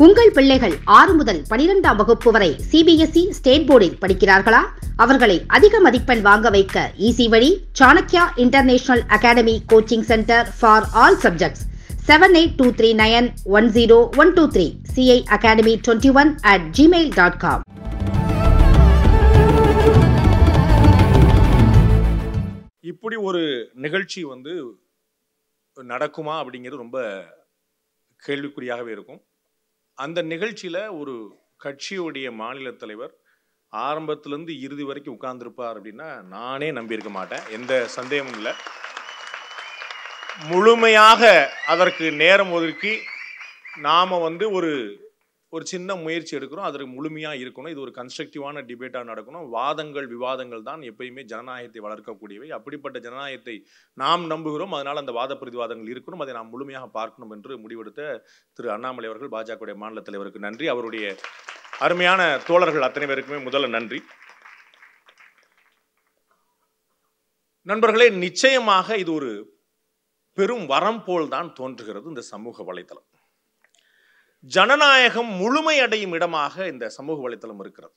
உங்கள் பிள்ளைகள் ஆறு முதல் பனிரெண்டாம் வகுப்பு வரை சிபிஎஸ்இ ஸ்டேட் போர்டில் படிக்கிறார்களா அவர்களை அதிக மதிப்பெண் வாங்க வைக்க ஈசி வழி Chanakya international academy coaching centre for all subjects seven eight two three nine one zero one two three CI academy twenty one at Gmail dot com இப்படி ஒரு நிகழ்ச்சி வந்து நடக்குமா அப்படிங்கிறது ரொம்ப கேள்விக்குறியாகவே இருக்கும் அந்த நிகழ்ச்சியில் ஒரு கட்சியுடைய மாநில தலைவர் ஆரம்பத்திலேருந்து இறுதி வரைக்கும் உட்கார்ந்துருப்பார் அப்படின்னா நானே நம்பியிருக்க மாட்டேன் எந்த சந்தேகமும் இல்லை முழுமையாக அதற்கு நேரம் ஒதுக்கி நாம் வந்து ஒரு ஒரு சின்ன முயற்சி எடுக்கிறோம் அதற்கு முழுமையாக இருக்கணும் இது ஒரு கன்ஸ்ட்ரக்டிவான டிபேட்டாக நடக்கணும் வாதங்கள் விவாதங்கள் தான் எப்பயுமே ஜனநாயகத்தை வளர்க்கக்கூடியவை அப்படிப்பட்ட ஜனநாயகத்தை நாம் நம்புகிறோம் அதனால் அந்த வாத பிரதிவாதங்கள் இருக்கணும் அதை நாம் முழுமையாக பார்க்கணும் என்று முடிவெடுத்த திரு அண்ணாமலை அவர்கள் பாஜகவுடைய மாநில தலைவருக்கு நன்றி அவருடைய அருமையான தோழர்கள் அத்தனை பேருக்குமே முதல்ல நன்றி நண்பர்களே நிச்சயமாக இது ஒரு பெரும் வரம் போல் தான் தோன்றுகிறது இந்த சமூக வலைத்தளம் ஜனநாயகம் முழுமையடையும் இடமாக இந்த சமூக வலைத்தளம் இருக்கிறது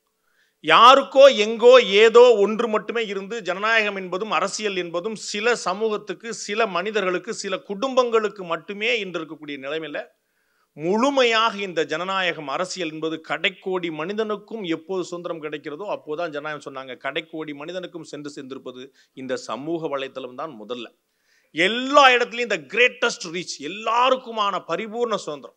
யாருக்கோ எங்கோ ஏதோ ஒன்று மட்டுமே இருந்து ஜனநாயகம் என்பதும் அரசியல் என்பதும் சில சமூகத்துக்கு சில மனிதர்களுக்கு சில குடும்பங்களுக்கு மட்டுமே இன்று இருக்கக்கூடிய நிலைமையில முழுமையாக இந்த ஜனநாயகம் அரசியல் என்பது கடைக்கோடி மனிதனுக்கும் எப்போது சுதந்திரம் கிடைக்கிறதோ அப்போதான் ஜனநாயகம் சொன்னாங்க கடைக்கோடி மனிதனுக்கும் சென்று சேர்ந்திருப்பது இந்த சமூக வலைத்தளம் தான் முதல்ல எல்லா இடத்துலையும் இந்த கிரேட்டஸ்ட் ரீச் எல்லாருக்குமான பரிபூர்ண சுதந்திரம்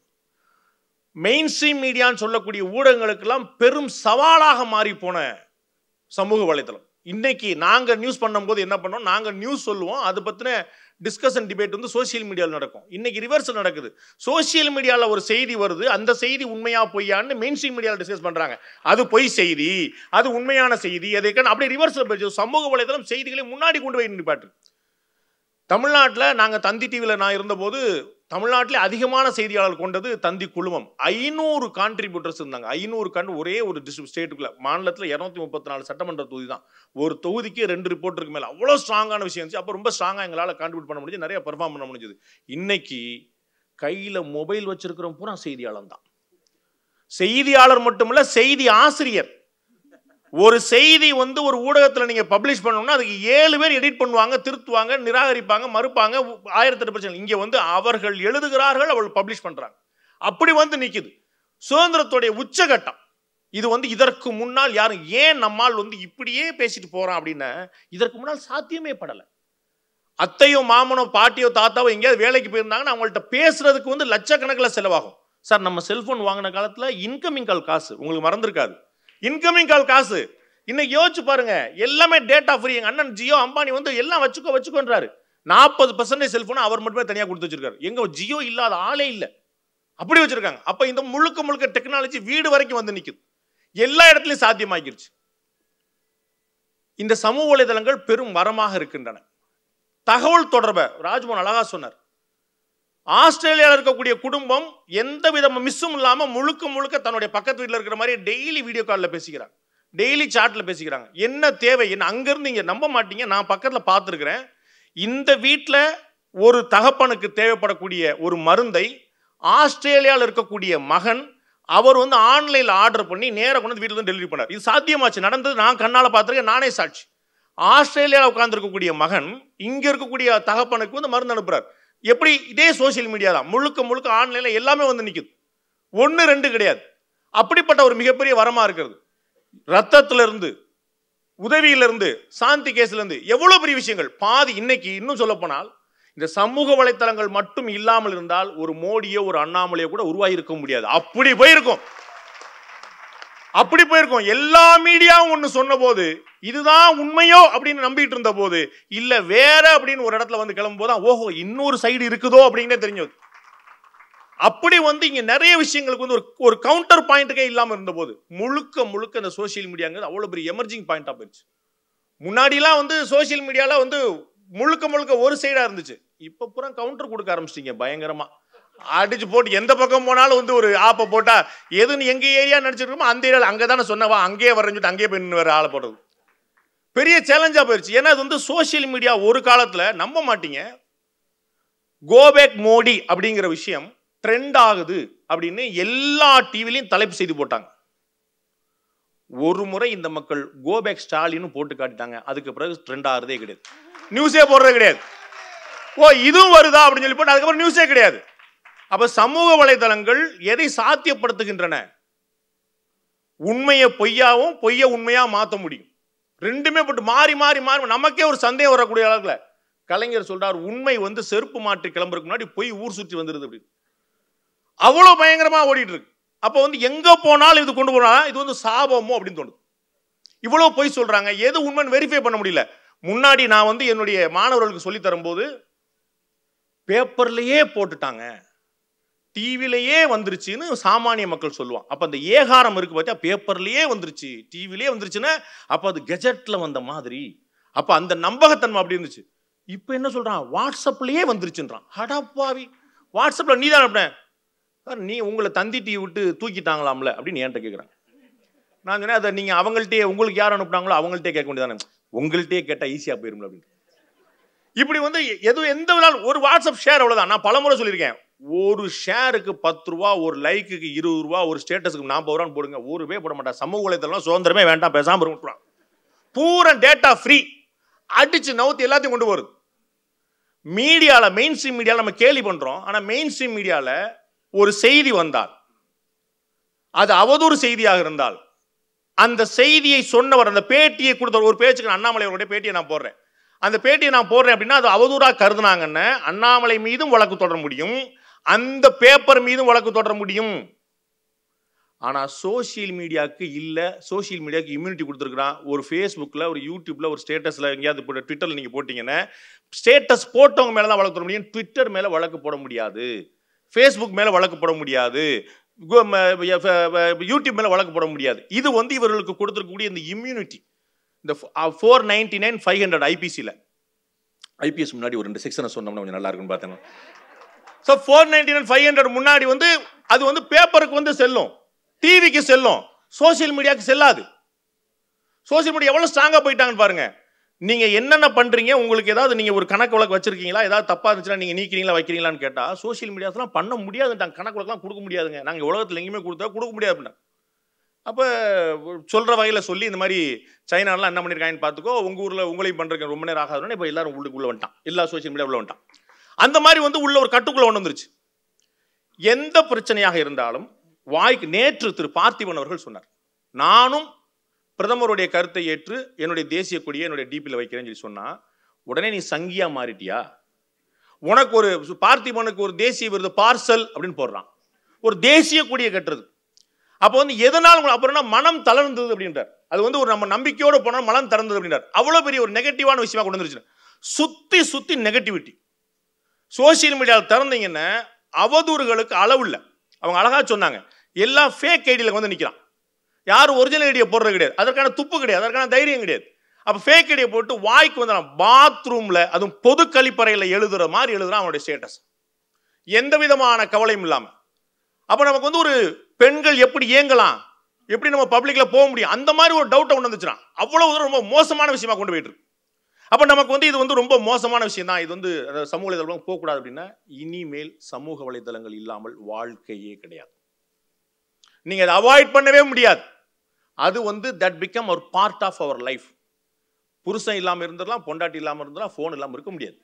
மெயின் ஸ்ட்ரீம் மீடியான்னு சொல்லக்கூடிய ஊடகங்களுக்கெல்லாம் பெரும் சவாலாக மாறி போன சமூக வலைத்தளம் இன்னைக்கு நாங்கள் நியூஸ் பண்ணும்போது என்ன பண்ணோம் நாங்கள் நியூஸ் சொல்லுவோம் அது பற்றின டிஸ்கஷன் டிபேட் வந்து சோசியல் மீடியாவில் நடக்கும் இன்னைக்கு ரிவர்ஸ் நடக்குது சோசியல் மீடியாவில் ஒரு செய்தி வருது அந்த செய்தி உண்மையா பொய்யான்னு மெயின் ஸ்ட்ரீம் மீடியாவில் டிஸ்கஸ் பண்ணுறாங்க அது பொய் செய்தி அது உண்மையான செய்தி அதை அப்படியே ரிவர்ஸில் போயிடுச்சு சமூக வலைத்தளம் செய்திகளை முன்னாடி கொண்டு போய் நிப்பாட்டு தமிழ்நாட்டில் நாங்கள் தந்தி டிவியில் நான் இருந்தபோது தமிழ்நாட்டில் அதிகமான செய்தியாளர் கொண்டது தந்தி குழுமம் ஐநூறு கான்ட்ரிபியூட்டர்ஸ் இருந்தாங்க ஐநூறு கண்டு ஒரே ஒரு டிஸ்ட்ரிக்ட் ஸ்டேட்டுக்குள்ள மாநிலத்தில் இரநூத்தி முப்பத்தி நாலு சட்டமன்ற தொகுதி தான் ஒரு தொகுதிக்கு ரெண்டு ரிப்போர்ட்டருக்கு மேலே அவ்வளோ ஸ்ட்ராங்கான விஷயம் இருந்துச்சு அப்போ ரொம்ப ஸ்ட்ராங்காக எங்களால் கான்ட்ரிபியூட் பண்ண முடிஞ்சு நிறைய பெர்ஃபார்ம் பண்ண முடிஞ்சது இன்னைக்கு கையில் மொபைல் வச்சிருக்கிறோம் பூரா செய்தியாளர் தான் செய்தியாளர் மட்டுமல்ல செய்தி ஆசிரியர் ஒரு செய்தி வந்து ஒரு ஊடகத்தில் நீங்கள் பப்ளிஷ் பண்ணணும்னா அதுக்கு ஏழு பேர் எடிட் பண்ணுவாங்க திருத்துவாங்க நிராகரிப்பாங்க மறுப்பாங்க ஆயிரத்தெட்டு பிரச்சனை இங்கே வந்து அவர்கள் எழுதுகிறார்கள் அவள் பப்ளிஷ் பண்ணுறாங்க அப்படி வந்து நிற்குது சுதந்திரத்துடைய உச்சகட்டம் இது வந்து இதற்கு முன்னால் யாரும் ஏன் நம்மால் வந்து இப்படியே பேசிட்டு போகிறான் அப்படின்னா இதற்கு முன்னால் சாத்தியமே படலை அத்தையோ மாமனோ பாட்டியோ தாத்தாவோ எங்கேயாவது வேலைக்கு போயிருந்தாங்கன்னா அவங்கள்ட்ட பேசுறதுக்கு வந்து லட்சக்கணக்கில் செலவாகும் சார் நம்ம செல்ஃபோன் வாங்கின காலத்தில் இன்கமிங் கால் காசு உங்களுக்கு மறந்துருக்காது இன்கமிங் கால் காசு இன்னைக்கு யோசிச்சு பாருங்க எல்லாமே டேட்டா ஃப்ரீ எங்க அண்ணன் ஜியோ அம்பானி வந்து எல்லாம் வச்சுக்கோ வச்சுக்கோன்றாரு நாற்பது பர்சன்டேஜ் செல்போனை அவர் மட்டுமே தனியாக கொடுத்து வச்சிருக்காரு எங்க ஜியோ இல்லாத ஆளே இல்லை அப்படி வச்சிருக்காங்க அப்ப இந்த முழுக்க முழுக்க டெக்னாலஜி வீடு வரைக்கும் வந்து நிக்குது எல்லா இடத்துலையும் சாத்தியமாக்கிருச்சு இந்த சமூக வலைதளங்கள் பெரும் வரமாக இருக்கின்றன தகவல் தொடர்பை ராஜ்மோகன் அழகா சொன்னார் ஆஸ்திரேலியாவில் இருக்கக்கூடிய குடும்பம் எந்த வித மிஸ்ஸும் இல்லாமல் முழுக்க முழுக்க தன்னுடைய பக்கத்து வீட்டில் இருக்கிற மாதிரி டெய்லி வீடியோ காலில் பேசிக்கிறாங்க டெய்லி சாட்டில் பேசிக்கிறாங்க என்ன தேவை என்ன அங்கேருந்து இங்கே நம்ப மாட்டீங்க நான் பக்கத்தில் பார்த்துருக்குறேன் இந்த வீட்டில் ஒரு தகப்பனுக்கு தேவைப்படக்கூடிய ஒரு மருந்தை ஆஸ்திரேலியாவில் இருக்கக்கூடிய மகன் அவர் வந்து ஆன்லைனில் ஆர்டர் பண்ணி நேராக கொண்டு வந்து வீட்டில் வந்து டெலிவரி பண்ணார் இது சாத்தியமாச்சு நடந்தது நான் கண்ணால் பார்த்துருக்கேன் நானே சாட்சி ஆஸ்திரேலியாவில் உட்கார்ந்துருக்கக்கூடிய மகன் இங்கே இருக்கக்கூடிய தகப்பனுக்கு வந்து மருந்து அனுப்புகிறார் எப்படி இதே சோசியல் மீடியா தான் முழுக்க முழுக்க ஆன்லைனில் எல்லாமே வந்து நிற்குது ஒன்று ரெண்டு கிடையாது அப்படிப்பட்ட ஒரு மிகப்பெரிய வரமாக இருக்கிறது ரத்தத்திலிருந்து உதவியிலிருந்து சாந்தி கேஸ்லேருந்து எவ்வளோ பெரிய விஷயங்கள் பாதி இன்னைக்கு இன்னும் சொல்ல போனால் இந்த சமூக வலைத்தளங்கள் மட்டும் இல்லாமல் இருந்தால் ஒரு மோடியோ ஒரு அண்ணாமலையோ கூட உருவாகி இருக்க முடியாது அப்படி போயிருக்கும் அப்படி போயிருக்கும் எல்லா மீடியாவும் ஒன்று சொன்ன போது இதுதான் உண்மையோ அப்படின்னு நம்பிட்டு இருந்த போது இல்ல வேற அப்படின்னு ஒரு இடத்துல வந்து கிளம்பும் போது ஓஹோ இன்னொரு சைடு இருக்குதோ அப்படின்னே தெரிஞ்சது அப்படி வந்து இங்க நிறைய விஷயங்களுக்கு வந்து ஒரு ஒரு கவுண்டர் பாயிண்ட்டுக்கே இல்லாம இருந்த போது முழுக்க முழுக்க இந்த சோசியல் மீடியாங்கிறது அவ்வளவு பெரிய எமர்ஜிங் பாயிண்டா போயிடுச்சு முன்னாடிலாம் வந்து சோசியல் மீடியால வந்து முழுக்க முழுக்க ஒரு சைடா இருந்துச்சு இப்ப பூரா கவுண்டர் கொடுக்க ஆரம்பிச்சிட்டீங்க பயங்கரமா அடிச்சு போட்டு எந்த பக்கம் போனாலும் வந்து ஒரு ஆப்பை போட்டா எதுன்னு எங்க ஏரியா நினைச்சிருக்கோமோ அந்த ஏரியாவில் அங்கே தானே சொன்னவா அங்கேயே வரேன்னு சொல்லிட்டு அங்கேயே போய் நின்று வேற ஆளை போடுறது பெரிய சேலஞ்சா போயிடுச்சு ஏன்னா அது வந்து சோசியல் மீடியா ஒரு காலத்துல நம்ப மாட்டீங்க கோபேக் மோடி அப்படிங்கிற விஷயம் ட்ரெண்ட் ஆகுது அப்படின்னு எல்லா டிவிலையும் தலைப்பு செய்தி போட்டாங்க ஒரு முறை இந்த மக்கள் கோபேக் ஸ்டாலின் போட்டு காட்டிட்டாங்க அதுக்கு பிறகு ட்ரெண்ட் ஆகிறதே கிடையாது நியூஸே போடுறது கிடையாது ஓ இதுவும் வருதா அப்படின்னு சொல்லி போட்டு அதுக்கப்புறம் நியூஸே கிடையாது அப்ப சமூக வலைதளங்கள் எதை சாத்தியப்படுத்துகின்றன உண்மையை பொய்யாவும் பொய்யை உண்மையா மாத்த முடியும் ரெண்டுமே போட்டு மாறி மாறி மாறி நமக்கே ஒரு சந்தேகம் வரக்கூடிய அளவுல கலைஞர் சொல்றார் உண்மை வந்து செருப்பு மாற்றி கிளம்புறதுக்கு முன்னாடி பொய் ஊர் சுற்றி வந்துருது அப்படின்னு அவ்வளவு பயங்கரமா ஓடிட்டு இருக்கு அப்போ வந்து எங்க போனாலும் இது கொண்டு போனாலும் இது வந்து சாபமோ அப்படின்னு தோணுது இவ்வளவு பொய் சொல்றாங்க எது உண்மைன்னு வெரிஃபை பண்ண முடியல முன்னாடி நான் வந்து என்னுடைய மாணவர்களுக்கு சொல்லி தரும்போது பேப்பர்லயே போட்டுட்டாங்க டிவிலேயே வந்துருச்சுன்னு சாமானிய மக்கள் சொல்லுவான் அப்ப அந்த ஏகாரம் இருக்கு பார்த்தா பேப்பர்லயே வந்துருச்சு டிவிலேயே வந்துருச்சுன்னா அப்ப அது கெஜெட்ல வந்த மாதிரி அப்ப அந்த நம்பகத்தன்மை அப்படி இருந்துச்சு இப்போ என்ன சொல்றான் வாட்ஸ்அப்லயே வந்துருச்சுன்றான் ஹடப்பாவி வாட்ஸ்அப்ல நீ தான் அனுப்புனேன் சார் நீ உங்களை தந்தி டிவி விட்டு தூக்கிட்டாங்களாம்ல அப்படின்னு என்கிட்ட கேட்குறாங்க நான் சொன்னேன் அதை நீங்கள் அவங்கள்ட்டே உங்களுக்கு யார் அனுப்புனாங்களோ அவங்கள்ட்டே கேட்க வேண்டியதானே உங்கள்கிட்டயே கேட்டால் ஈஸியாக போயிரும்ல அப்படின்னு இப்படி வந்து எதுவும் எந்த நாள் ஒரு வாட்ஸ்அப் ஷேர் அவ்வளோதான் நான் பலமுறை சொல்லியிருக்கேன் ஒரு ஷேருக்கு பத்து ரூபா ஒரு லைக்குக்கு இருபது ரூபா ஒரு ஸ்டேட்டஸுக்கு நாற்பது ரூபான்னு போடுங்க ஒரு பே போட மாட்டேன் சமூக வலைத்தளம் சுதந்திரமே வேண்டாம் பேசாமல் இருக்கலாம் பூரா டேட்டா ஃப்ரீ அடிச்சு நவுத்தி எல்லாத்தையும் கொண்டு வருது மீடியாவில் மெயின் ஸ்ட்ரீம் மீடியாவில் நம்ம கேலி பண்ணுறோம் ஆனால் மெயின் ஸ்ட்ரீம் மீடியாவில் ஒரு செய்தி வந்தால் அது அவதூறு செய்தியாக இருந்தால் அந்த செய்தியை சொன்னவர் அந்த பேட்டியை கொடுத்தவர் ஒரு பேச்சுக்கு நான் அண்ணாமலை அவருடைய பேட்டியை நான் போடுறேன் அந்த பேட்டியை நான் போடுறேன் அப்படின்னா அது அவதூறாக கருதுனாங்கன்னு அண்ணாமலை மீதும் வழக்கு தொடர முடியும் அந்த பேப்பர் மீதும் வழக்கு தொடர முடியும் ஆனா சோஷியல் மீடியாவுக்கு இல்ல சோஷியல் மீடியாவுக்கு இம்யூனிட்டி கொடுத்துருக்கான் ஒரு ஃபேஸ்புக்ல ஒரு யூடியூப்ல ஒரு ஸ்டேட்டஸ்ல எங்கேயாவது போட்டு ட்விட்டர்ல நீங்க போட்டீங்கன்னா ஸ்டேட்டஸ் போட்டவங்க மேல தான் வழக்கு போட முடியும் ட்விட்டர் மேல வழக்கு போட முடியாது ஃபேஸ்புக் மேல வழக்கு போட முடியாது கு- ம- எ- ஃப- ஃப- யூடியூப் மேல வழக்கு போட முடியாது இது வந்து இவர்களுக்கு கொடுத்துருக்கக்கூடிய இந்த இம்யூனிட்டி இந்த four ninety nine five hundred ஐபிசியில் ஐபிஎஸ் முன்னாடி ஒரு ரெண்டு செக்ஷனை சொன்னோம்னா கொஞ்சம் நல்லா இருக்குன்னு பார்த்தேன் so four ninety nine five hundred முன்னாடி வந்து அது வந்து பேப்பருக்கு வந்து செல்லும் டிவிக்கு செல்லும் சோஷியல் மீடியாவுக்கு செல்லாது சோஷியல் மீடியா எவ்வளோ ஸ்ட்ராங்காக போயிட்டாங்கன்னு பாருங்க நீங்க என்னென்ன பண்றீங்க உங்களுக்கு ஏதாவது நீங்க ஒரு கணக்கு வழக்கு வச்சிருக்கீங்களா ஏதாவது தப்பா இருந்துச்சுன்னா நீங்க நீக்கிறீங்களா வைக்கிறீங்களான்னு கேட்டா சோஷியல் மீடியாஸ்லாம் பண்ண முடியாதுட்டாங்க கணக்கு வழக்கெல்லாம் கொடுக்க முடியாதுங்க நாங்க உலகத்துல எங்கேயுமே கொடுத்தா கொடுக்க முடியாது அப்படின்னா அப்ப சொல்ற வகையில சொல்லி இந்த மாதிரி சைனாலாம் என்ன பண்ணிருக்காங்கன்னு பார்த்துக்கோ உங்க ஊர்ல உங்களையும் பண்றதுக்கு ரொம்ப நேரம் ஆகாதுன்னு இப்போ எல்லாரும் உள்ளுக்கு உள்ள வந்துட்டான் எல்லா சோஷியல் மீடியா உள்ள வந்துட்டான் அந்த மாதிரி வந்து உள்ள ஒரு கட்டுக்குள்ள ஒன்று வந்துருச்சு எந்த பிரச்சனையாக இருந்தாலும் வாய்க்கு நேற்று திரு பார்த்திபன் அவர்கள் சொன்னார் நானும் பிரதமருடைய கருத்தை ஏற்று என்னுடைய தேசிய கொடியை என்னுடைய டிபியில் வைக்கிறேன்னு சொல்லி சொன்னா உடனே நீ சங்கியா மாறிட்டியா உனக்கு ஒரு பார்த்திபனுக்கு ஒரு தேசிய விருது பார்சல் அப்படின்னு போடுறான் ஒரு தேசிய கொடியை கட்டுறது அப்போ வந்து எதனால் உங்களுக்கு அப்புறம்னா மனம் தளர்ந்தது அப்படின்றார் அது வந்து ஒரு நம்ம நம்பிக்கையோட போனால் மனம் திறந்தது அப்படின்றார் அவ்வளோ பெரிய ஒரு நெகட்டிவான விஷயமா கொண்டு வந்துருச்சு சுத்தி சுத்தி நெகட்டிவிட்டி சோஷியல் மீடியாவில் திறந்தீங்கன்னா அவதூறுகளுக்கு அளவு இல்லை அவங்க அழகா சொன்னாங்க எல்லாம் ஃபேக் ஐடியில் வந்து நிற்கிறான் யாரும் ஒரிஜினல் ஐடியை போடுறது கிடையாது அதற்கான துப்பு கிடையாது அதற்கான தைரியம் கிடையாது அப்போ ஃபேக் ஐடியை போட்டு வாய்க்கு வந்து பாத்ரூமில் அதுவும் பொது கழிப்பறையில் எழுதுற மாதிரி எழுதுறான் அவனுடைய ஸ்டேட்டஸ் எந்த விதமான கவலையும் இல்லாமல் அப்போ நமக்கு வந்து ஒரு பெண்கள் எப்படி இயங்கலாம் எப்படி நம்ம பப்ளிக்ல போக முடியும் அந்த மாதிரி ஒரு டவுட்டை கொண்டு வந்துச்சுன்னா அவ்வளவு தூரம் ரொம்ப மோசமான விஷயமா கொண்டு போயிட்டு இருக்கு அப்போ நமக்கு வந்து இது வந்து ரொம்ப மோசமான விஷயம் தான் இது வந்து அஹ், சமூக வலைதளம் போகக்கூடாது அப்படின்னா இனிமேல் சமூக வலைதளங்கள் இல்லாமல் வாழ்க்கையே கிடையாது நீங்க அதை அவாய்ட் பண்ணவே முடியாது அது வந்து தட் பிகம் ஒரு பார்ட் ஆஃப் அவர் லைஃப் புருஷன் இல்லாம இருந்துடலாம் பொண்டாட்டி இல்லாம இருந்துடலாம் ஃபோன் இல்லாம இருக்க முடியாது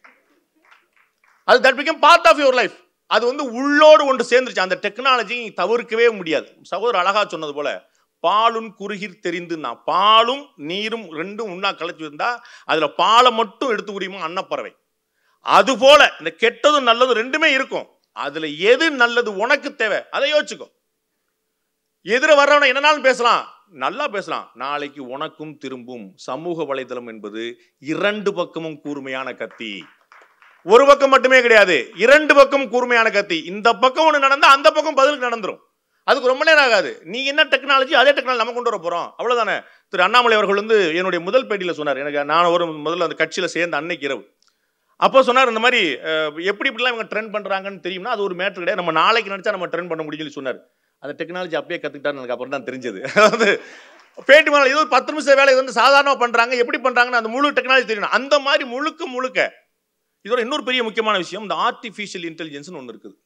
அது that become part of your life அது வந்து உள்ளோடு ஒன்று சேர்ந்துருச்சு அந்த டெக்னாலஜி தவிர்க்கவே முடியாது சகோதரர் அழகா சொன்னது போல பாலும் குறுகிர் தெரிந்துன்னா பாலும் நீரும் ரெண்டும் உண்ணா கலச்சு இருந்தா அதுல பாலை மட்டும் எடுத்து குடியுமா அன்னப்பறவை அது போல இந்த கெட்டதும் நல்லதும் ரெண்டுமே இருக்கும் அதுல எது நல்லது உனக்கு தேவை அதை யோசிச்சுக்கோ எதிர வர்றவனை என்னனாலும் பேசலாம் நல்லா பேசலாம் நாளைக்கு உனக்கும் திரும்பும் சமூக வலைதளம் என்பது இரண்டு பக்கமும் கூர்மையான கத்தி ஒரு பக்கம் மட்டுமே கிடையாது இரண்டு பக்கம் கூர்மையான கத்தி இந்த பக்கம் ஒன்று நடந்தா அந்த பக்கம் பதிலுக்கு நடந்துரும் அதுக்கு ரொம்ப நேரம் ஆகாது நீ என்ன டெக்னாலஜி அதே டெக்னாலஜி நம்ம கொண்டு வர போறோம் அவ்வளவுதானே திரு அண்ணாமலை அவர்கள் வந்து என்னுடைய முதல் பேட்டியில் சொன்னார் எனக்கு நான் ஒரு முதல்ல அந்த கட்சியில சேர்ந்த அன்னைக்கு இரவு அப்போ சொன்னார் இந்த மாதிரி அஹ், எப்படி இப்படிலாம் இவங்க ட்ரெண்ட் பண்றாங்கன்னு தெரியும்னா அது ஒரு மேட்ரு கிடையாது நம்ம நாளைக்கு நினைச்சா நம்ம ட்ரெண்ட் பண்ண முடியும்னு சொல்லி சொன்னார் அந்த டெக்னாலஜி அப்பயே கத்துக்கிட்டான்னு எனக்கு அப்புறம் தான் தெரிஞ்சது அதாவது பேட்டி மேலே இது ஒரு பத்து நிமிஷம் வேலை இது வந்து சாதாரணமாக பண்றாங்க எப்படி பண்றாங்கன்னு அந்த முழு டெக்னாலஜி தெரியணும் அந்த மாதிரி முழுக்க முழுக்க இதோட இன்னொரு பெரிய முக்கியமான விஷயம் இந்த ஆர்டிஃபிஷியல் இன்டெலிஜென்ஸ்னு ஒன்று இருக்குது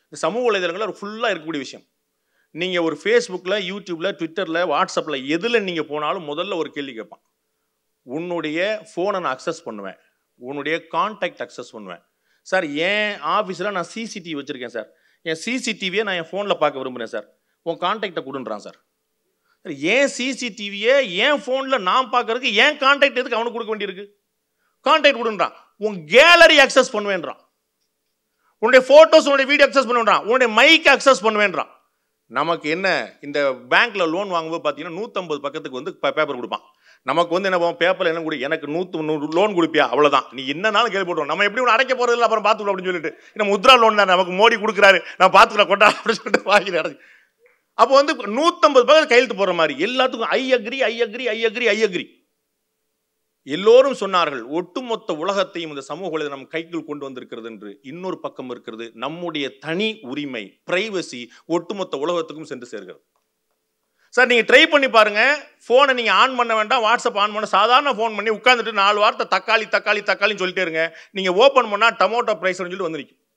இந்த சமூக வலைதளங்கள் ஃபுல்லாக இருக்கக்கூடிய விஷயம் நீங்கள் ஒரு ஃபேஸ்புக்கில் யூடியூப்பில் ட்விட்டரில் வாட்ஸ்அப்பில் எதில் நீங்கள் போனாலும் முதல்ல ஒரு கேள்வி கேட்பான் உன்னுடைய ஃபோனை நான் அக்சஸ் பண்ணுவேன் உன்னுடைய கான்டாக்ட் அக்சஸ் பண்ணுவேன் சார் என் ஆஃபீஸில் நான் சிசிடிவி வச்சுருக்கேன் சார் என் சிசிடிவியை நான் என் ஃபோனில் பார்க்க விரும்புகிறேன் சார் உன் கான்டாக்டை கொடுன்றான் சார் சார் ஏன் சிசிடிவியை என் ஃபோனில் நான் பார்க்கறதுக்கு ஏன் கான்டாக்ட் எதுக்கு அவனுக்கு கொடுக்க வேண்டியிருக்கு கான்டாக்ட் கொடுன்றான் உன் கேலரி அக்சஸ் பண்ணுவேன்றான் உன்னுடைய ஃபோட்டோஸ் உன்னுடைய வீடியோ அக்சஸ் பண்ணுவேன்றான் உன்னுடைய மைக் அக்சஸ் பண்ணுவேன்றான் நமக்கு என்ன இந்த பேங்க்ல லோன் வாங்கும்போது பார்த்தீங்கன்னா நூற்றம்பது பக்கத்துக்கு வந்து பேப்பர் கொடுப்பான் நமக்கு வந்து என்ன பேப்பர் என்ன கொடு எனக்கு நூற்று நூறு லோன் கொடுப்பியா அவ்வளோதான் நீ என்னன்னாலும் கேள்வி போட்டுருவோம் நம்ம எப்படி ஒன்று அடைக்க போறது இல்லை அப்புறம் பார்த்துக்கலாம் அப்படின்னு சொல்லிட்டு நம்ம முத்ரா லோன் தான் நமக்கு மோடி கொடுக்குறாரு நான் பார்த்துக்கலாம் கொண்டா அப்படின்னு சொல்லிட்டு வாங்கி அடைச்சு அப்போ வந்து நூற்றம்பது பக்கம் கையெழுத்து போடுற மாதிரி எல்லாத்துக்கும் I agree I agree I agree I agree எல்லோரும் சொன்னார்கள் ஒட்டுமொத்த உலகத்தையும் இந்த சமூக வலைதளம் கைக்குள் கொண்டு வந்திருக்கிறது என்று இன்னொரு பக்கம் இருக்கிறது நம்முடைய தனி உரிமை பிரைவசி ஒட்டுமொத்த உலகத்துக்கும் சென்று சேர்கிறது சார் நீங்க ட்ரை பண்ணி பாருங்க போனை நீங்க ஆன் பண்ண வேண்டாம் வாட்ஸ்அப் ஆன் பண்ண சாதாரண ஃபோன் பண்ணி உட்காந்துட்டு நாலு வார்த்தை தக்காளி தக்காளி தக்காளின்னு சொல்லிட்டே இருங்க நீங்க ஓபன் பண்ணா டொமேட்டோ பிரைஸ் சொல்லிட்டு வந்து நிற்கும்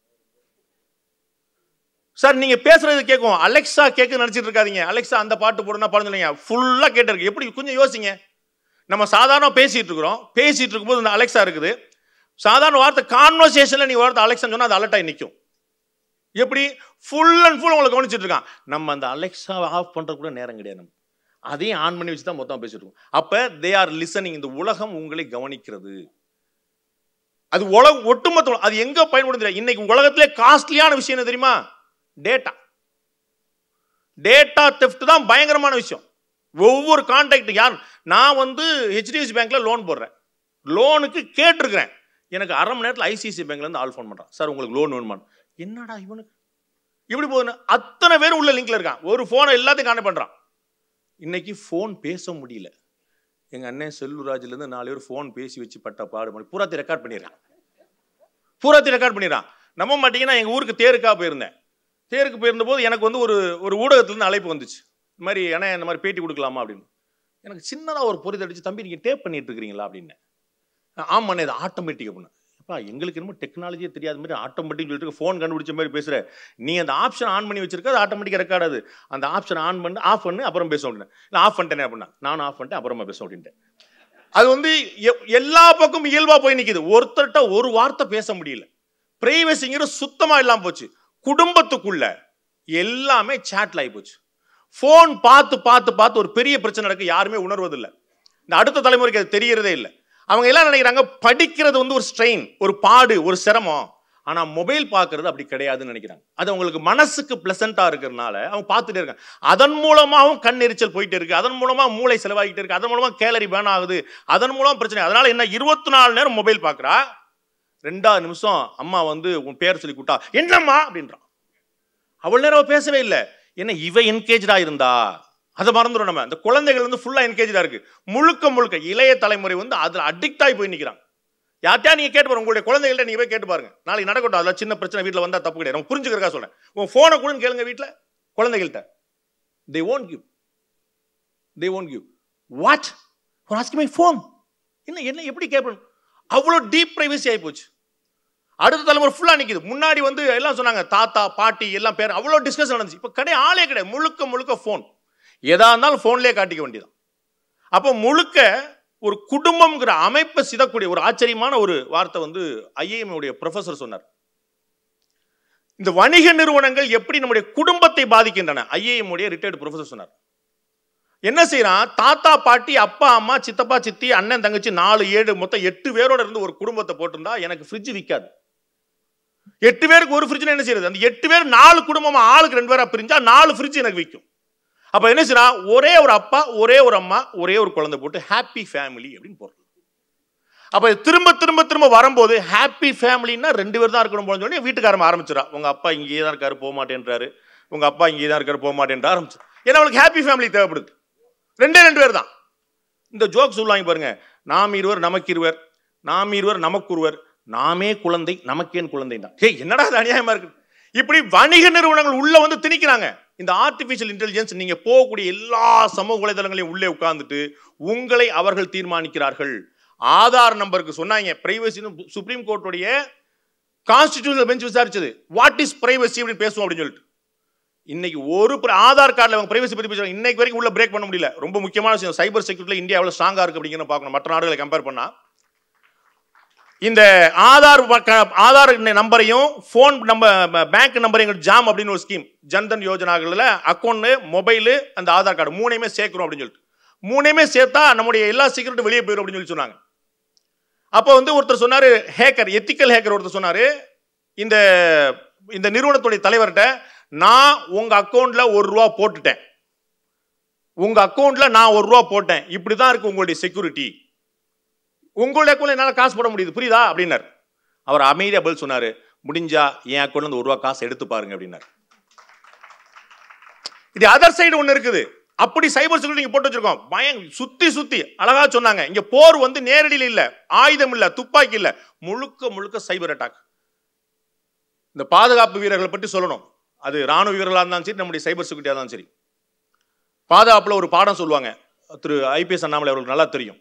சார் நீங்க பேசுறது கேட்கும் அலெக்சா கேட்க நினைச்சிட்டு இருக்காதீங்க அலெக்சா அந்த பாட்டு போடுனா பாருங்க இல்லைங்க ஃபுல்லா கேட்டிருக்கு எப்படி கொஞ்சம் யோசிங்க நம்ம சாதாரண பேசிட்டு இருக்கிறோம் பேசிட்டு இருக்கும்போது இந்த அலெக்சா இருக்குது சாதாரண வார்த்தை கான்வர்சேஷன்ல நீ வார்த்தை அலெக்சா சொன்னா அது அலர்ட் ஆகி நிற்கும் எப்படி ஃபுல் அண்ட் ஃபுல் உங்களை கவனிச்சிட்டு இருக்கான் நம்ம அந்த அலெக்ஸா ஆஃப் பண்ற கூட நேரம் கிடையாது நம்ம அதையும் ஆன் பண்ணி வச்சு தான் மொத்தம் பேசிட்டு இருக்கோம் அப்ப தே ஆர் லிசனிங் இந்த உலகம் உங்களை கவனிக்கிறது அது உலக ஒட்டுமொத்த உலகம். அது எங்க பயன்படுது தெரியாது. இன்னைக்கு உலகத்திலே காஸ்ட்லியான விஷயம் என்ன தெரியுமா டேட்டா டேட்டா தெஃப்ட் தான் பயங்கரமான விஷயம் ஒவ்வொரு கான்டாக்ட் யார் நான் வந்து ஹெச்டிஎஃப்சி பேங்க்ல லோன் போடுறேன் லோனுக்கு கேட்டிருக்கிறேன் எனக்கு அரை மணி நேரத்தில் ஐசிஐசி பேங்க்ல இருந்து ஆல் ஃபோன் பண்றான் சார் உங்களுக்கு லோன் வேணுமா என்னடா இவனுக்கு இப்படி போகுதுன்னு அத்தனை பேர் உள்ள லிங்க்ல இருக்கான் ஒரு ஃபோனை எல்லாத்தையும் கான்டாக்ட் பண்றான் இன்னைக்கு ஃபோன் பேச முடியல எங்க அண்ணன் செல்லூராஜ்ல இருந்து நாலு பேர் ஃபோன் பேசி வச்சு பட்ட பாடு பண்ணி பூராத்தி ரெக்கார்ட் பண்ணிடுறான் பூராத்தி ரெக்கார்ட் பண்ணிடுறான் நம்ப மாட்டீங்கன்னா எங்க ஊருக்கு தேருக்கா போயிருந்தேன் தேருக்கு போயிருந்த போது எனக்கு வந்து ஒரு ஒரு ஊடகத்துலேருந்து அழைப்பு வந்துச்சு இந்த மாதிரி ஏன்னா இந்த மாதிரி பேட்டி கொடுக்கலாமா அப்படின்னு எனக்கு சின்னதாக ஒரு பொறி அடிச்சு தம்பி நீங்கள் டேப் பண்ணிட்டு இருக்கிறீங்களா அப்படின்னு ஆமாண்ணே இது ஆட்டோமேட்டிக் அப்படின்னு அப்பா எங்களுக்கு என்னமோ டெக்னாலஜியே தெரியாத மாதிரி ஆட்டோமேட்டிக் சொல்லிட்டு ஃபோன் கண்டுபிடிச்ச மாதிரி பேசுகிற நீ அந்த ஆப்ஷன் ஆன் பண்ணி வச்சிருக்க அது ஆட்டோமேட்டிக்காக ரெக்கார்ட் ஆகுது அந்த ஆப்ஷன் ஆன் பண்ணி ஆஃப் பண்ணு அப்புறம் பேசும் அப்படின்னு இல்லை ஆஃப் பண்ணிட்டேனே அப்படின்னா நான் ஆஃப் பண்ணிட்டேன் அப்புறமா பேசும் அப்படின்ட்டு அது வந்து எ- எல்லா பக்கமும் இயல்பாக போய் நிற்கிது ஒருத்தர்கிட்ட ஒரு வார்த்தை பேச முடியல பிரைவசிங்கிறது சுத்தமாக இல்லாமல் போச்சு குடும்பத்துக்குள்ள எல்லாமே சேட்ல ஆகி போச்சு ஃபோன் பார்த்து பார்த்து பார்த்து ஒரு பெரிய பிரச்சனை நடக்கு யாருமே உணர்வதில்லை இந்த அடுத்த தலைமுறைக்கு அது தெரியறதே இல்லை அவங்க எல்லாம் நினைக்கிறாங்க படிக்கிறது வந்து ஒரு ஸ்ட்ரெயின் ஒரு பாடு ஒரு சிரமம் ஆனா மொபைல் பார்க்கறது அப்படி கிடையாதுன்னு நினைக்கிறாங்க அது அவங்களுக்கு மனசுக்கு பிளசண்டா இருக்கிறதுனால அவங்க பார்த்துட்டே இருக்காங்க அதன் மூலமாவும் கண் எரிச்சல் போயிட்டு இருக்கு அதன் மூலமா மூளை செலவாகிட்டு இருக்கு அதன் மூலமா கேலரி பேன் ஆகுது அதன் மூலம் பிரச்சனை அதனால என்ன இருபத்தி நாலு நேரம் மொபைல் பார்க்கறா ரெண்டாவது நிமிஷம் அம்மா வந்து உன் பேர் சொல்லி கூட்டா என்னம்மா அப்படின்றான் அவ்வளவு நேரம் அவ பேசவே இல்லை என்ன இவ என்கேஜா இருந்தா அதை மறந்துடும் நம்ம இந்த குழந்தைகள் வந்து ஃபுல்லா என்கேஜா இருக்கு முழுக்க முழுக்க இளைய தலைமுறை வந்து அதுல அடிக்ட் ஆகி போய் நிக்கிறாங்க யார்ட்டா நீங்க கேட்டு பாருங்க உங்களுடைய குழந்தைகள்ட்ட நீங்க போய் கேட்டு பாருங்க நாளைக்கு நடக்கட்டும் அதில் சின்ன பிரச்சனை வீட்டில் வந்தா தப்பு கிடையாது அவங்க புரிஞ்சுக்கிறக்கா சொல்றேன் உன் போனை கூட கேளுங்க வீட்டில் குழந்தைகள்கிட்ட they won't give they won't give what ஒரு ஆஸ்கி மை ஃபோன் என்ன என்ன எப்படி கேட்பணும் அவ்வளோ டீப் பிரைவசி ஆகி போச்சு அடுத்த தலைமுறை ஃபுல்லாக நிற்கிது முன்னாடி வந்து எல்லாம் சொன்னாங்க தாத்தா பாட்டி எல்லாம் பேர் அவ்வளோ டிஸ்கஸ் நடந்துச்சு இப்போ கடை ஆளே கிடையாது முழுக்க முழுக்க ஃபோன் எதா இருந்தாலும் ஃபோன்லேயே காட்டிக்க வேண்டியதான் அப்போ முழுக்க ஒரு குடும்பம்ங்கிற அமைப்பை சிதக்கூடிய ஒரு ஆச்சரியமான ஒரு வார்த்தை வந்து ஐஏஎம் உடைய ப்ரொஃபசர் சொன்னார் இந்த வணிக நிறுவனங்கள் எப்படி நம்முடைய குடும்பத்தை பாதிக்கின்றன ஐஏஎம் உடைய ரிட்டையர்டு ப்ரொஃபசர் சொன்னார் என்ன செய்யறான் தாத்தா பாட்டி அப்பா அம்மா சித்தப்பா சித்தி அண்ணன் தங்கச்சி நாலு ஏழு மொத்தம் எட்டு பேரோட இருந்து ஒரு குடும்பத்தை போட்டிருந்தா எனக்கு ஃப்ரிட்ஜ் விற்காது எட்டு பேருக்கு ஒரு ஃப்ரிட்ஜ் என்ன செய்யறது அந்த எட்டு பேர் நாலு குடும்பமா ஆளுக்கு ரெண்டு பேரா பிரிஞ்சா நாலு ஃப்ரிட்ஜ் எனக்கு விற்கும் அப்ப என்ன செய்யறான் ஒரே ஒரு அப்பா ஒரே ஒரு அம்மா ஒரே ஒரு குழந்தை போட்டு ஹாப்பி ஃபேமிலி அப்படின்னு போடுறது அப்ப இது திரும்ப திரும்ப திரும்ப வரும்போது ஹாப்பி ஃபேமிலின்னா ரெண்டு பேர் தான் இருக்கணும் போல சொல்லி வீட்டுக்காரன் ஆரம்பிச்சிடா உங்க அப்பா இங்கேயே தான் இருக்காரு போக மாட்டேன்றாரு உங்க அப்பா இங்கேயே தான் இருக்காரு போக மாட்டேன்ற ஆரம்பிச்சு ஏன்னா அவளுக்கு ஹாப்பி ஃபேமிலி தேவைப்படுது ரெண்டே ரெண்டு பேர் தான் இந்த ஜோக் சொல்லுவாங்க பாருங்க நாம் இருவர் நமக்கு இருவர் நாம் இருவர் நமக்கு ஒருவர் நாமே குழந்தை நமக்கேன் குழந்தை தான் ஹே என்னடா அது அநியாயமா இருக்கு இப்படி வணிக நிறுவனங்கள் உள்ள வந்து திணிக்கிறாங்க இந்த ஆர்டிபிஷியல் இன்டெலிஜென்ஸ் நீங்க போகக்கூடிய எல்லா சமூக வலைதளங்களையும் உள்ளே உட்கார்ந்துட்டு உங்களை அவர்கள் தீர்மானிக்கிறார்கள் ஆதார் நம்பருக்கு சொன்னாங்க பிரைவசின்னு சுப்ரீம் கோர்ட்டுடைய கான்ஸ்டிடியூஷனல் பெஞ்ச் விசாரிச்சது வாட் இஸ் பிரைவசி அப்படின்னு பேசுவோம் அப்படின்னு சொல்லிட்டு இன்னைக்கு ஒரு pri- ஆதார் கார்டில் அவங்க பிரைவசி பற்றி பேசுறாங்க இன்னைக்கு வரைக்கும் உள்ள பிரேக் பண்ண முடியல ரொம்ப முக்கியமான விஷயம் சைபர் செக்யூரிட்டியில் இந்தியா எவ்வளோ ஸ்ட்ராங்காக இருக்கு அப்படிங்கிறத பார்க்கணும் மற்ற நாடுகளை கம்பேர் பண்ணா இந்த ஆதார் பக்க- ஆதார் நம்பரையும் ஃபோன் நம்பர் பேங்க் நம்பரையும் ஜாம் அப்படின்னு ஒரு ஸ்கீம் ஜன்தன் யோஜனாகளில் அக்கௌண்ட் மொபைலு அந்த ஆதார் கார்டு மூணையுமே சேர்க்கிறோம் அப்படின்னு சொல்லிட்டு மூணையுமே சேர்த்தா நம்முடைய எல்லா செக்யூரிட்டி வெளியே போயிடும் அப்படின்னு சொல்லி சொன்னாங்க அப்போ வந்து ஒருத்தர் சொன்னாரு ஹேக்கர் எத்திக்கல் ஹேக்கர் ஒருத்தர் சொன்னாரு இந்த இந்த நிறுவனத்துடைய தலைவர்கிட்ட நான் உங்க அக்கௌண்ட்ல ஒரு ரூபா போட்டுட்டேன் உங்க அக்கௌண்ட்ல நான் ஒரு ரூபா போட்டேன் இப்படிதான் இருக்கு உங்களுடைய செக்யூரிட்டி உங்களுடைய அக்கௌண்ட்ல என்னால காசு போட முடியுது புரியுதா அப்படின்னாரு அவர் அமைதியா பதில் சொன்னாரு முடிஞ்சா என் அக்கௌண்ட்ல இருந்து ஒரு ரூபா காசு எடுத்து பாருங்க அப்படின்னாரு இது அதர் சைடு ஒண்ணு இருக்குது அப்படி சைபர் செக்யூரிட்டி நீங்க போட்டு வச்சிருக்கோம் பயம் சுத்தி சுத்தி அழகா சொன்னாங்க இங்க போர் வந்து நேரடியில் இல்ல ஆயுதம் இல்ல துப்பாக்கி இல்ல முழுக்க முழுக்க சைபர் அட்டாக் இந்த பாதுகாப்பு வீரர்களை பற்றி சொல்லணும் அது ராணுவ வீரர்களாக இருந்தாலும் சரி நம்முடைய சைபர் செக்யூரிட்டியாக இருந்தாலும் சரி பாதுகாப்புல ஒரு பாடம் சொல்லுவாங்க திரு ஐபிஎஸ் அண்ணாமலை அவர்களுக்கு நல்லா தெரியும்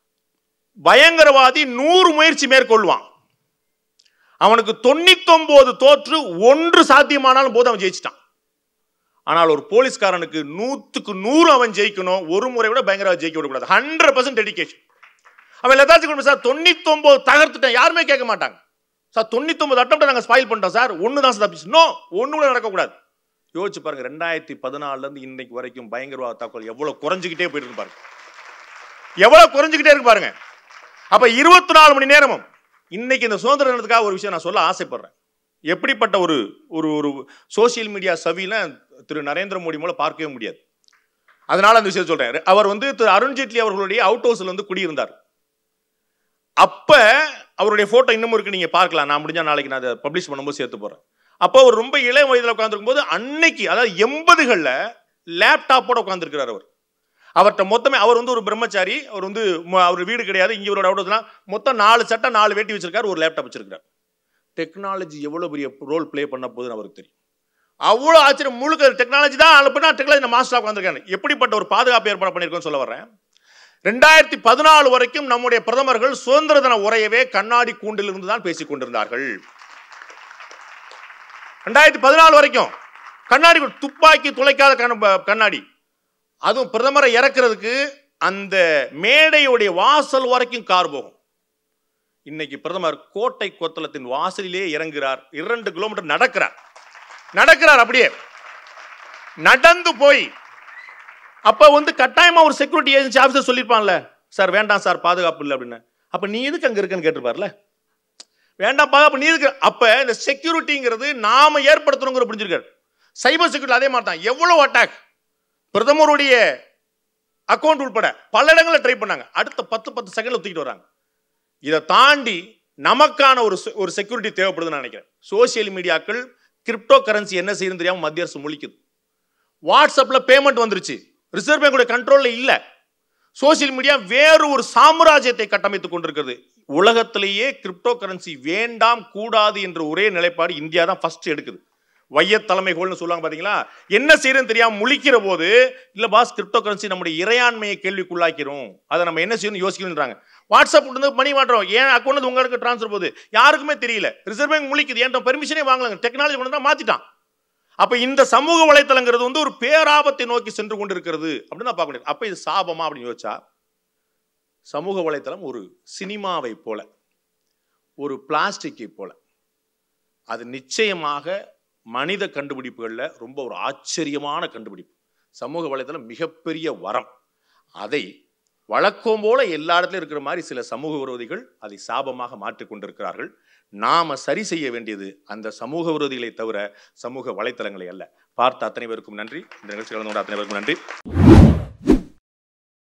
பயங்கரவாதி நூறு முயற்சி மேற்கொள்வான் அவனுக்கு தொண்ணூத்தொன்பது தோற்று ஒன்று சாத்தியமானாலும் போது அவன் ஜெயிச்சிட்டான் ஆனால் ஒரு போலீஸ்காரனுக்கு நூத்துக்கு நூறு அவன் ஜெயிக்கணும் ஒரு முறை விட பயங்கரவாதி ஜெயிக்க விடக்கூடாது ஹண்ட்ரட் பர்சன்ட் டெடிகேஷன் அவன் ஏதாச்சும் கொண்டு சார் தொண்ணூத்தொன்பது தகர்த்துட்டேன் யாருமே கேட்க மாட்டாங்க சார் தொண்ணூத்தொன்பது அட்டம் நாங்கள் ஸ்பாயில் பண்ணிட்டோம் சார் ஒன்று தான் சார் தப்பிச்சு நோ ஒன்று கூட நடக்கக்கூடாது யோசிச்சு பாருங்க ரெண்டாயிரத்தி பதினாலுல இருந்து இன்னைக்கு வரைக்கும் பயங்கரவாத தாக்குதல் எவ்வளவு குறைஞ்சிக்கிட்டே போயிட்டு இருக்கு பாருங்க எவ்வளவு குறைஞ்சிக்கிட்டே இருக்கு பாருங்க அப்ப இருபத்தி நாலு மணி நேரமும் இன்னைக்கு இந்த சுதந்திர தினத்துக்காக ஒரு விஷயம் நான் சொல்ல ஆசைப்படுறேன் எப்படிப்பட்ட ஒரு ஒரு ஒரு சோசியல் மீடியா சவியில திரு நரேந்திர மோடி மூலம் பார்க்கவே முடியாது அதனால அந்த விஷயம் சொல்றேன் அவர் வந்து திரு அருண்ஜேட்லி அவர்களுடைய அவுட் ஹவுஸ்ல வந்து குடியிருந்தார் அப்ப அவருடைய போட்டோ இன்னமும் இருக்கு நீங்க பார்க்கலாம் நான் முடிஞ்சா நாளைக்கு நான் அதை பப்ளிஷ் பண்ணும்போது சேர்த்து போறேன் அப்போ அவர் ரொம்ப இளைய வயதில் உட்காந்துருக்கும் போது அன்னைக்கு அதாவது எண்பதுகளில் லேப்டாப்போட உட்காந்துருக்கிறார் அவர் அவர்கிட்ட மொத்தமே அவர் வந்து ஒரு பிரம்மச்சாரி அவர் வந்து ம- அவர் வீடு கிடையாது இங்கே ஒரு அவுட் மொத்தம் நாலு சட்டை நாலு வேட்டி வச்சிருக்காரு ஒரு லேப்டாப் வச்சிருக்காரு டெக்னாலஜி எவ்வளோ பெரிய ரோல் ப்ளே பண்ண போகுதுன்னு அவருக்கு தெரியும் அவ்வளோ ஆச்சரியம் முழுக்க டெக்னாலஜி தான் அனுப்புனா டெக்னாலஜி மாஸ்டர் உட்காந்துருக்காங்க எப்படிப்பட்ட ஒரு பாதுகாப்பு ஏற்பாடு பண்ணியிருக்கோம்னு சொல்ல வர்றேன் ரெண்டாயிரத்தி பதினாலு வரைக்கும் நம்முடைய பிரதமர்கள் சுதந்திர தின உரையவே கண்ணாடி கூண்டில் இருந்து தான் பேசிக் கொண்டிருந்தார்கள் ரெண்டாயிரத்தி பதினாலு வரைக்கும் கண்ணாடி கூண்டு, துப்பாக்கி துளைக்காத கண்ண- கண்ணாடி அதுவும் பிரதமரை இறக்குறதுக்கு அந்த மேடையுடைய வாசல் வரைக்கும் கார் போகும் இன்னைக்கு பிரதமர் கோட்டை கொத்தளத்தின் வாசலிலே இறங்குகிறார் இரண்டு கிலோமீட்டர் நடக்கிறார் நடக்கிறார் அப்படியே நடந்து போய் அப்ப வந்து கட்டாயமா ஒரு செக்யூரிட்டி ஏஜென்சி ஆஃபீஸர் சொல்லியிருப்பான்ல சார் வேண்டாம் சார் பாதுகாப்பு இல்லை அப்படின்னு அப்ப நீ எதுக்கு அங்க இருக்கன்னு கேட்டிருப்பார்ல வேண்டாம் பாதுகாப்பு நீ எதுக்கு அப்ப இந்த செக்யூரிட்டிங்கிறது நாம ஏற்படுத்தணுங்கிற புரிஞ்சிருக்காரு சைபர் செக்யூரிட்டி அதே மாதிரி தான் எவ்வளவு அட்டாக் பிரதமருடைய அக்கௌண்ட் உட்பட பல இடங்களில் ட்ரை பண்ணாங்க அடுத்த பத்து பத்து செகண்ட்ல தூக்கிட்டு வராங்க இதை தாண்டி நமக்கான ஒரு se- ஒரு செக்யூரிட்டி தேவைப்படுதுன்னு நான் நினைக்கிறேன் சோசியல் மீடியாக்கள் கிரிப்டோ கரன்சி என்ன செய்யுதுன்னு தெரியாம மத்திய அரசு முழிக்குது வாட்ஸ்அப்ல பேமெண்ட் வந்துருச்சு ரிசர்வ் பேங்கோட கண்ட்ரோல்ல இல்ல சோசியல் மீடியா வேறு ஒரு சாம்ராஜ்யத்தை கட்டமைத்துக் கொண்டிருக்கிறது உலகத்திலேயே கிரிப்டோ கரன்சி வேண்டாம் கூடாது என்ற ஒரே நிலைப்பாடு இந்தியா தான் ஃபர்ஸ்ட் எடுக்குது வைய தலைமைகோள்னு சொல்லுவாங்க பாத்தீங்களா என்ன செய்யறதுன்னு தெரியாம முழிக்கிற போது இல்ல பாஸ் கிரிப்டோ கரன்சி நம்முடைய இறையாண்மையை கேள்விக்குள்ளாக்கிறோம் அதை நம்ம என்ன செய்யணும் யோசிக்கணுன்றாங்க வாட்ஸ்அப் வந்து மணி மாற்றோம் ஏன் அக்கௌண்ட் உங்களுக்கு ட்ரான்ஸ்ஃபர் போகுது யாருக்குமே தெரியல ரிசர்வ் பேங்க் முழிக்குது ஏன்ட்ட பெர்மிஷனே வாங்கலங்க டெக்னாலஜி கொண்டு தான் மாத்திட்டான் அப்ப இந்த சமூக வலைத்தளங்கிறது வந்து ஒரு பேராபத்தை நோக்கி சென்று கொண்டிருக்கிறது அப்படின்னு நான் பார்க்க முடியாது அப்ப இது சாபமா அப்படின்னு யோசிச்சா சமூக வலைத்தளம் ஒரு சினிமாவை போல ஒரு பிளாஸ்டிக்கை போல அது நிச்சயமாக மனித கண்டுபிடிப்புகள்ல ரொம்ப ஒரு ஆச்சரியமான கண்டுபிடிப்பு சமூக வலைத்தளம் மிகப்பெரிய வரம் அதை வழக்கம் போல எல்லா இடத்துலயும் இருக்கிற மாதிரி சில சமூக விரோதிகள் அதை சாபமாக மாற்றிக் கொண்டிருக்கிறார்கள் நாம சரி செய்ய வேண்டியது அந்த சமூக விரோதிகளை தவிர சமூக வலைத்தளங்களை அல்ல பார்த்த அத்தனை பேருக்கும் நன்றி இந்த நிகழ்ச்சி கலந்து கொண்ட அத்தனை பேருக்கும் நன்றி